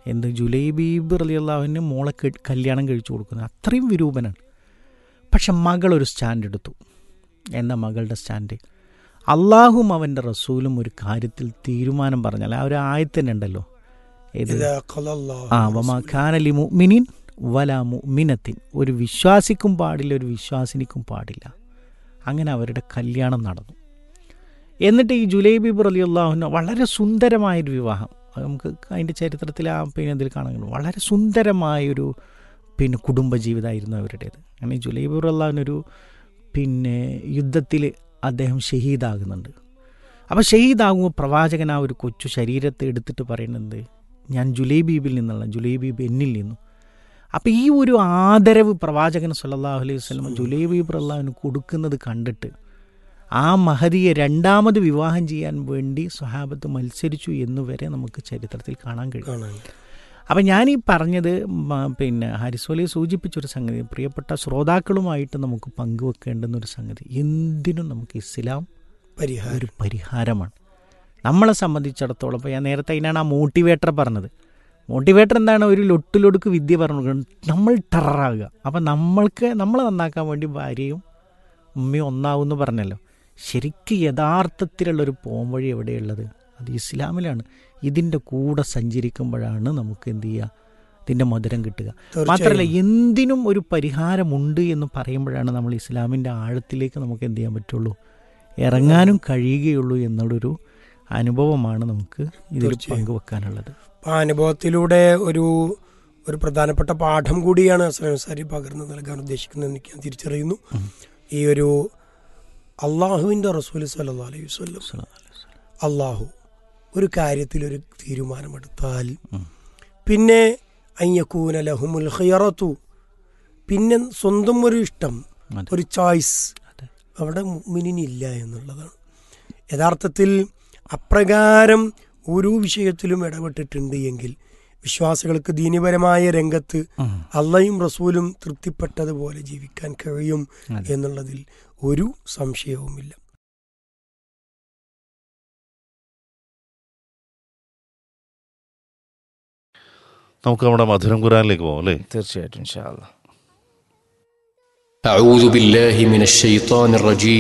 എന്ത് ജുലൈബീബ് റലിയുള്ളാവിന് മോളെ കെ- കല്യാണം കഴിച്ചു കൊടുക്കുന്നത് അത്രയും വിരൂപനാണ് പക്ഷെ മകളൊരു സ്റ്റാൻഡ് എടുത്തു എന്താ മകളുടെ സ്റ്റാൻഡ് അള്ളാഹും അവൻ്റെ റസൂലും ഒരു കാര്യത്തിൽ തീരുമാനം പറഞ്ഞാൽ ആ ഒരു ആയത്തന്നെ ഉണ്ടല്ലോ ഏത് ഇതാ ഖലല്ലാഹു ആ വമാഖാനലി മുഅ്മിനിൻ വല മുഅ്മിനത്തിൻ ഒരു വിശ്വാസിക്കും പാടില്ല ഒരു വിശ്വാസിനിക്കും പാടില്ല അങ്ങനെ അവരുടെ കല്യാണം നടന്നു എന്നിട്ട് ഈ ജുലൈബിബ് റലി അള്ളാഹുന വളരെ സുന്ദരമായൊരു വിവാഹം അത് നമുക്ക് അതിൻ്റെ ചരിത്രത്തിൽ ആ പിന്നെ ഇതിൽ കാണാൻ കഴിയും വളരെ സുന്ദരമായൊരു പിന്നെ കുടുംബജീവിതമായിരുന്നു അവരുടേത് അങ്ങനെ ജുലൈബിബ് അള്ളാഹുനൊരു പിന്നെ യുദ്ധത്തിൽ അദ്ദേഹം ഷഹീദാകുന്നുണ്ട് അപ്പോൾ ഷഹീദാകുമ്പോൾ പ്രവാചകൻ ആ ഒരു കൊച്ചു ശരീരത്തെ എടുത്തിട്ട് പറയുന്നത് ഞാൻ ജുലൈബീബിൽ നിന്നുള്ള ജുലൈബീബ് എന്നിൽ നിന്നു അപ്പോൾ ഈ ഒരു ആദരവ് പ്രവാചകൻ സല്ലല്ലാഹു അലൈഹി വസല്ലം ജുലൈബീബ് അള്ളാഹുവിന് കൊടുക്കുന്നത് കണ്ടിട്ട് ആ മഹതിയെ രണ്ടാമത് വിവാഹം ചെയ്യാൻ വേണ്ടി സ്വഹാബത്ത് മത്സരിച്ചു എന്ന് വരെ നമുക്ക് ചരിത്രത്തിൽ കാണാൻ കഴിയും കാണാൻ അപ്പം ഞാൻ ഈ പറഞ്ഞത് മ- പിന്നെ ഹാരിസ്വലി സൂചിപ്പിച്ചൊരു സംഗതി പ്രിയപ്പെട്ട ശ്രോതാക്കളുമായിട്ട് നമുക്ക് പങ്കുവെക്കേണ്ടുന്ന ഒരു സംഗതി എന്തിനും നമുക്ക് ഇസ്ലാം പരിഹാരം ഒരു പരിഹാരമാണ് നമ്മളെ സംബന്ധിച്ചിടത്തോളം ഇപ്പോൾ ഞാൻ നേരത്തെ അതിനാണ് ആ മോട്ടിവേറ്റർ പറഞ്ഞത് മോട്ടിവേറ്റർ എന്താണ് ഒരു ലൊട്ടിലൊടുക്ക് വിദ്യ പറഞ്ഞു കൊടുക്കുന്നത് നമ്മൾ ടെററാകുക അപ്പം നമ്മൾക്ക് നമ്മളെ നന്നാക്കാൻ വേണ്ടി ഭാര്യയും ഉമ്മയും ഒന്നാവും എന്ന് പറഞ്ഞല്ലോ ശരിക്കും യഥാർത്ഥത്തിലുള്ളൊരു പോംവഴി എവിടെയുള്ളത് അത് ഇസ്ലാമിലാണ് ഇതിൻ്റെ കൂടെ സഞ്ചരിക്കുമ്പോഴാണ് നമുക്ക് എന്ത് ചെയ്യുക ഇതിൻ്റെ മധുരം കിട്ടുക മാത്രമല്ല തീർച്ചയായും എന്തിനും ഒരു പരിഹാരമുണ്ട് എന്ന് പറയുമ്പോഴാണ് നമ്മൾ ഇസ്ലാമിൻ്റെ ആഴത്തിലേക്ക് നമുക്ക് എന്ത് ചെയ്യാൻ പറ്റുള്ളൂ ഇറങ്ങാനും കഴിയുകയുള്ളൂ എന്നുള്ളൊരു അനുഭവമാണ് നമുക്ക് ഇതിൽ തീർച്ചയായും. പങ്കുവെക്കാനുള്ളത് ആ അനുഭവത്തിലൂടെ ഒരു ഒരു പ്രധാനപ്പെട്ട പാഠം കൂടിയാണ് സാരി പകർന്നു നൽകാൻ ഉദ്ദേശിക്കുന്നത് എനിക്ക് ഞാൻ തിരിച്ചറിയുന്നു ഉം. ഈ ഒരു അള്ളാഹുവിൻ്റെ റസൂൽ സല്ലല്ലാഹു അലൈഹി വസല്ലം അള്ളാഹു ഒരു കാര്യത്തിൽ ഒരു തീരുമാനമെടുത്താൽ ഉം. പിന്നെ അയ്യക്കൂന ലഹുമുൽ ഖിയറത്തു പിന്നെ സ്വന്തം ഒരു ഇഷ്ടം അതെ. ഒരു ചോയ്സ് അതെ. അവിടെ മുഅ്മിനിനില്ല എന്നുള്ളതാണ് യഥാർത്ഥത്തിൽ അപ്രകാരം ഓരോ വിഷയത്തിലും ഇടപെട്ടിട്ടുണ്ട് എങ്കിൽ വിശ്വാസികൾക്ക് ദീനിപരമായ രംഗത്ത് ഉം. അള്ളയും റസൂലും തൃപ്തിപ്പെട്ടതുപോലെ ജീവിക്കാൻ കഴിയും അതെ. എന്നുള്ളതിൽ ഒരു സംശയവുമില്ല നമുക്ക് നമ്മുടെ മധുരം ഖുറാനിലേക്ക് പോകാം അല്ലേ തീർച്ചയായിട്ടും ഇൻഷാ അല്ലാ أعوذ بالله من الشيطان الرجيم